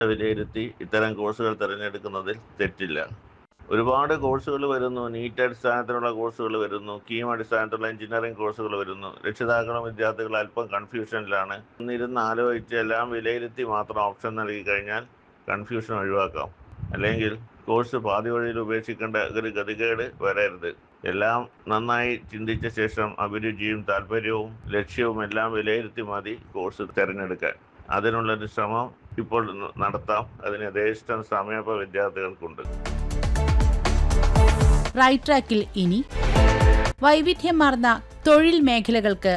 വിലയിരുത്തി ഇത്തരം കോഴ്സുകൾ തിരഞ്ഞെടുക്കുന്നതിൽ തെറ്റില്ല ഒരുപാട് കോഴ്സുകൾ വരുന്നു നീറ്റ് അടിസ്ഥാനത്തിലുള്ള കോഴ്സുകൾ വരുന്നു കീം അടിസ്ഥാനത്തിലുള്ള എഞ്ചിനീയറിംഗ് കോഴ്സുകൾ വരുന്നു രക്ഷിതാക്കളും വിദ്യാർത്ഥികളും അല്പം കൺഫ്യൂഷനിലാണ് ഒന്നിരുന്ന് ആലോചിച്ച് എല്ലാം വിലയിരുത്തി മാത്രം ഓപ്ഷൻ നൽകി കഴിഞ്ഞാൽ കൺഫ്യൂഷൻ ഒഴിവാക്കാം അല്ലെങ്കിൽ കോഴ്സ് പാതി വഴിയിൽ ഉപേക്ഷിക്കേണ്ട ഒരു ഗതികേട് വരരുത് എല്ലാം നന്നായി ചിന്തിച്ച ശേഷം അഭിരുചിയും താല്പര്യവും ലക്ഷ്യവും എല്ലാം വിലയിരുത്തി മതി കോഴ്സ് തിരഞ്ഞെടുക്കാൻ അതിനുള്ളൊരു ശ്രമം ഇപ്പോൾ നടത്താം അതിന് യഥേഷ്ടം സമയപ്പ വിദ്യാർത്ഥികൾക്കുണ്ട് റൈറ്റ് ട്രാക്കിൽ ഇനി വൈവിധ്യമാർന്ന തൊഴിൽ മേഖലകൾക്ക്